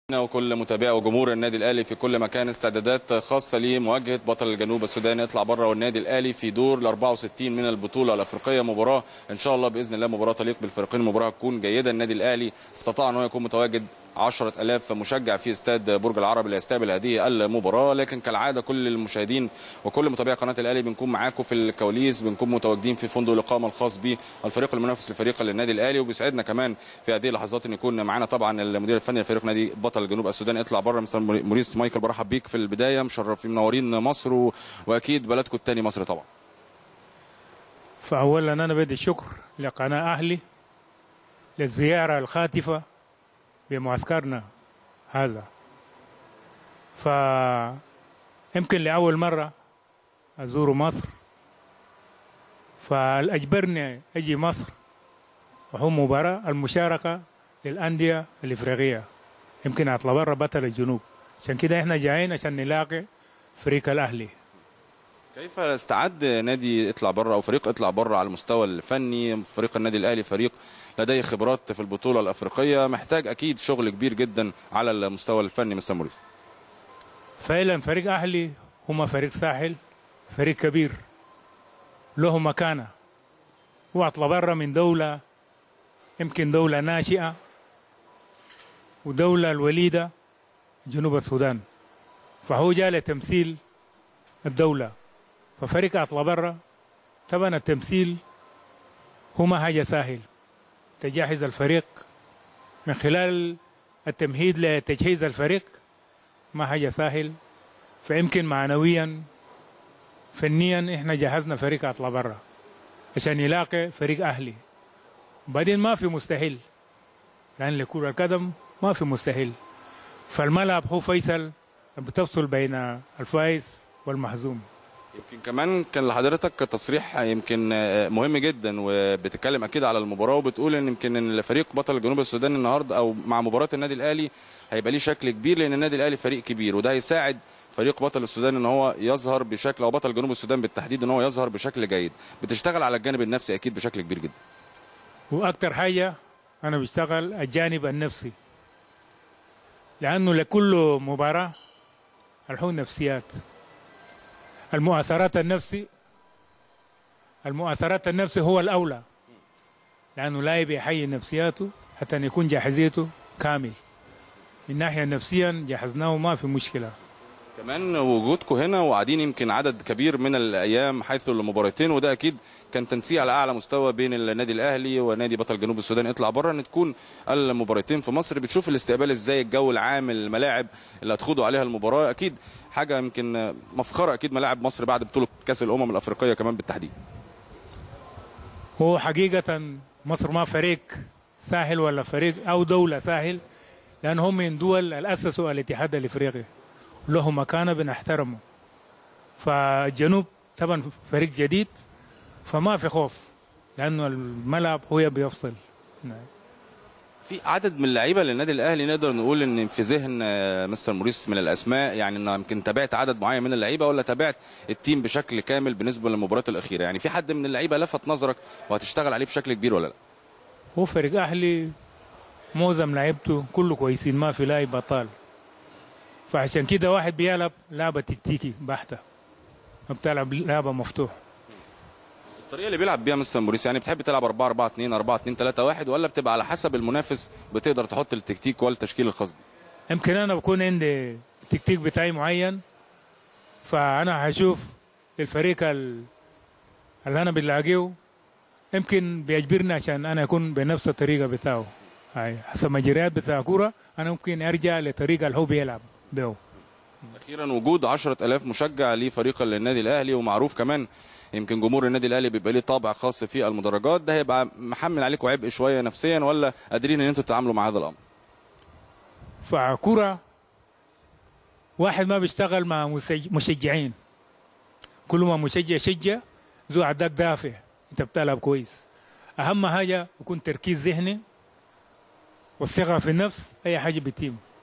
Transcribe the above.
وكل متابعي وجمهور النادي الاهلي في كل مكان استعدادات خاصه لمواجهه بطل الجنوب السوداني يطلع بره والنادي الاهلي في دور ال 64 من البطوله الافريقيه مباراه ان شاء الله باذن الله مباراه تليق بالفريقين مباراه تكون جيده النادي الاهلي استطاع ان هو يكون متواجد 10000 مشجع في استاد برج العرب اللي يستقبل هذه المباراه لكن كالعاده كل المشاهدين وكل متابعي قناه الاهلي بنكون معاكم في الكواليس بنكون متواجدين في فندق الاقامه الخاص بالفريق المنافس لفريق النادي الاهلي وبيسعدنا كمان في هذه اللحظات ان يكون معانا طبعا المدير الفني لفريق نادي بطل جنوب السودان اطلع بره مستر موريس مايكل برحب بيك في البدايه مشرفين منورين مصر و... واكيد بلدكم الثاني مصر طبعا فأولا أنا بدي الشكر لقناة أهلي للزيارة الخاتفة بمعسكرنا هذا فيمكن لأول مرة أزور مصر فأجبرني أجي مصر وهو مباراة المشاركة للأندية الإفريقية يمكن أطلع برا بطل الجنوب عشان كده إحنا جايين عشان نلاقي فريق الأهلي كيف استعد نادي اطلع بره او فريق اطلع بره على المستوى الفني فريق النادي الاهلي فريق لديه خبرات في البطوله الافريقيه محتاج اكيد شغل كبير جدا على المستوى الفني مستر موريس فعلا فريق أهلي هم فريق ساحل فريق كبير له مكانة هو أطلع برا من دولة يمكن دولة ناشئة ودولة الوليدة جنوب السودان فهو جاء لتمثيل الدولة ففريق أطلع برا طبعا التمثيل هو ما حاجة سهل تجهز الفريق من خلال التمهيد لتجهيز الفريق ما حاجة سهل فيمكن معنويا فنيا احنا جهزنا فريق اطلع برا عشان يلاقي فريق اهلي بعدين ما في مستحيل لان لكرة القدم ما في مستحيل فالملعب هو فيصل بتفصل بين الفائز والمحزوم يمكن كمان كان لحضرتك تصريح يمكن مهم جدا وبتتكلم اكيد على المباراه وبتقول ان يمكن ان فريق بطل جنوب السودان النهارده او مع مباراه النادي الاهلي هيبقى ليه شكل كبير لان النادي الاهلي فريق كبير وده هيساعد فريق بطل السودان ان هو يظهر بشكل او بطل جنوب السودان بالتحديد ان هو يظهر بشكل جيد بتشتغل على الجانب النفسي اكيد بشكل كبير جدا واكثر حاجه انا بشتغل الجانب النفسي لانه لكل مباراه الحون نفسيات المؤثرات النفسي المؤثرات النفسي هو الأولى لأنه لاعب يحيي نفسياته حتى أن يكون جاهزيته كامل من ناحية نفسيا جهزناه ما في مشكلة كمان وجودكم هنا وقاعدين يمكن عدد كبير من الايام حيث المباراتين وده اكيد كان تنسيق على اعلى مستوى بين النادي الاهلي ونادي بطل جنوب السودان اطلع بره ان تكون المباراتين في مصر بتشوف الاستقبال ازاي الجو العام الملاعب اللي هتخوضوا عليها المباراه اكيد حاجه يمكن مفخره اكيد ملاعب مصر بعد بطوله كاس الامم الافريقيه كمان بالتحديد هو حقيقة مصر ما فريق ساحل ولا فريق أو دولة ساحل لأن هم من دول الأسسوا الاتحاد الإفريقي له مكانه بنحترمه فالجنوب طبعا فريق جديد فما في خوف لانه الملعب هو بيفصل في عدد من اللعيبه للنادي الاهلي نقدر نقول ان في ذهن مستر موريس من الاسماء يعني انه يمكن تابعت عدد معين من اللعيبه ولا تابعت التيم بشكل كامل بالنسبه للمباريات الاخيره يعني في حد من اللعيبه لفت نظرك وهتشتغل عليه بشكل كبير ولا لا هو فريق اهلي معظم لعيبته كله كويسين ما في لاعب بطال فعشان كده واحد بيلعب لعبه تكتيكي بحته ما بتلعب لعبه مفتوح الطريقه اللي بيلعب بيها مستر موريس يعني بتحب تلعب 4 4 2 4 2 3 1 ولا بتبقى على حسب المنافس بتقدر تحط التكتيك والتشكيل الخاص بيه يمكن انا بكون عندي التكتيك بتاعي معين فانا هشوف الفريق اللي انا بنلاقيه يمكن بيجبرني عشان انا اكون بنفس الطريقه بتاعه هاي حسب مجريات بتاع كوره انا ممكن ارجع لطريقه اللي هو بيلعب به اخيرا وجود 10000 مشجع لفريق النادي الاهلي ومعروف كمان يمكن جمهور النادي الاهلي بيبقى ليه طابع خاص في المدرجات ده هيبقى محمل عليكم عبء شويه نفسيا ولا قادرين ان انتوا تتعاملوا مع هذا الامر فكرة واحد ما بيشتغل مع مشجعين كل ما مشجع يشجع ذو عداك دافع انت بتلعب كويس اهم حاجه يكون تركيز ذهني والثقه في النفس اي حاجه بتتم